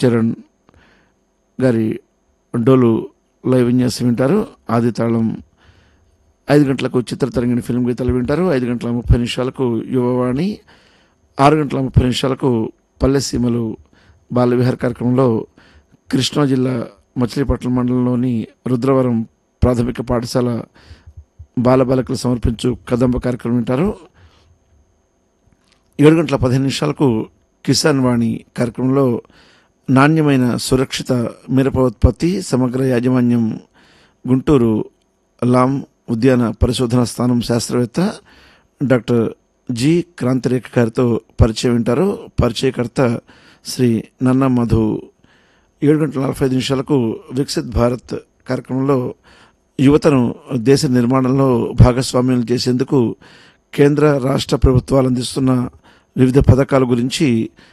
చరణ్ గారి డోలు లైవ్ విన్యాసం వింటారు ఆది తాళం ఐదు గంటలకు చిత్రతరంగిణి ఫిల్మ్ గీతాలు వింటారు ఐదు గంటల ముప్పై నిమిషాలకు యువవాణి ఆరు గంటల ముప్పై నిమిషాలకు పల్లెసీమలు బాలవిహార్ కార్యక్రమంలో కృష్ణా జిల్లా మచిలీపట్నం మండలంలోని రుద్రవరం ప్రాథమిక పాఠశాల బాలబాలికలు సమర్పించు కదంబ కార్యక్రమం వింటారు ఏడు గంటల పదిహేను నిమిషాలకు కిసాన్ వాణి కార్యక్రమంలో నాణ్యమైన సురక్షిత మిరప ఉత్పత్తి సమగ్ర యాజమాన్యం గుంటూరు లామ్ ఉద్యాన పరిశోధన స్థానం శాస్త్రవేత్త డాక్టర్ జి క్రాంతిరేఖ గారితో పరిచయం వింటారు పరిచయకర్త శ్రీ నన్న మధు ఏడు గంటల నలభై ఐదు నిమిషాలకు వికసిత్ భారత్ కార్యక్రమంలో యువతను దేశ నిర్మాణంలో భాగస్వామ్యం చేసేందుకు కేంద్ర రాష్ట్ర ప్రభుత్వాలు అందిస్తున్న వివిధ పథకాల గురించి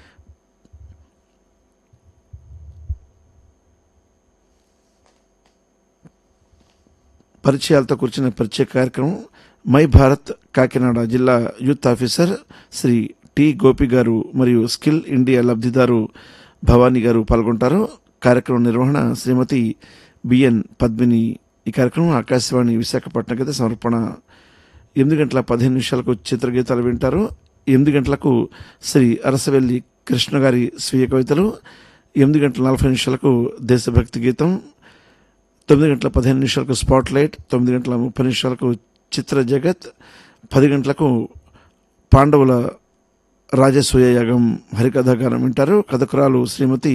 పరిచయాలతో కూర్చున్న ప్రత్యేక కార్యక్రమం మై భారత్ కాకినాడ జిల్లా youth officer Shri T Gopi garu మరియు స్కిల్ ఇండియా లబ్ధిదారు భవానీ గారు పాల్గొంటారు కార్యక్రమం నిర్వహణ శ్రీమతి బిఎన్ పద్మిని ఈ కార్యక్రమం ఆకాశవాణి విశాఖపట్నం గత సమర్పణ ఎనిమిది గంటల పదిహేను నిమిషాలకు చిత్రగీతాలు వింటారు ఎనిమిది గంటలకు శ్రీ అరసవెల్లి కృష్ణ గారి స్వీయ కవితలు ఎనిమిది గంటల నలభై నిమిషాలకు దేశభక్తి గీతం తొమ్మిది గంటల పదిహేను నిమిషాలకు స్పాట్ లైట్ తొమ్మిది గంటల ముప్పై నిమిషాలకు చిత్ర జగత్ పది గంటలకు పాండవుల రాజసూయ యాగం హరికథ గానం వింటారు కథకురాలు శ్రీమతి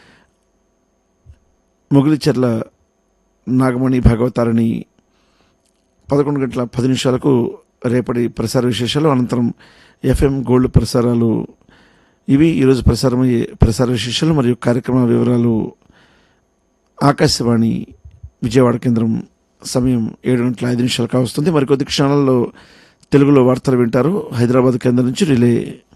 మొగిలిచెర్ల నాగమణి భాగవతారిణి పదకొండు గంటల పది నిమిషాలకు రేపటి ప్రసార విశేషాలు అనంతరం ఎఫ్ఎం గోల్డ్ ప్రసారాలు ఇవి ఈరోజు ప్రసారమయ్యే ప్రసార విశేషాలు మరియు కార్యక్రమాల వివరాలు ఆకాశవాణి విజయవాడ కేంద్రం సమయం ఏడు గంటల ఐదు నిమిషాలు కావస్తుంది మరికొద్ది క్షణాల్లో తెలుగులో వార్తలు వింటారు హైదరాబాద్ కేంద్రం నుంచి రిలే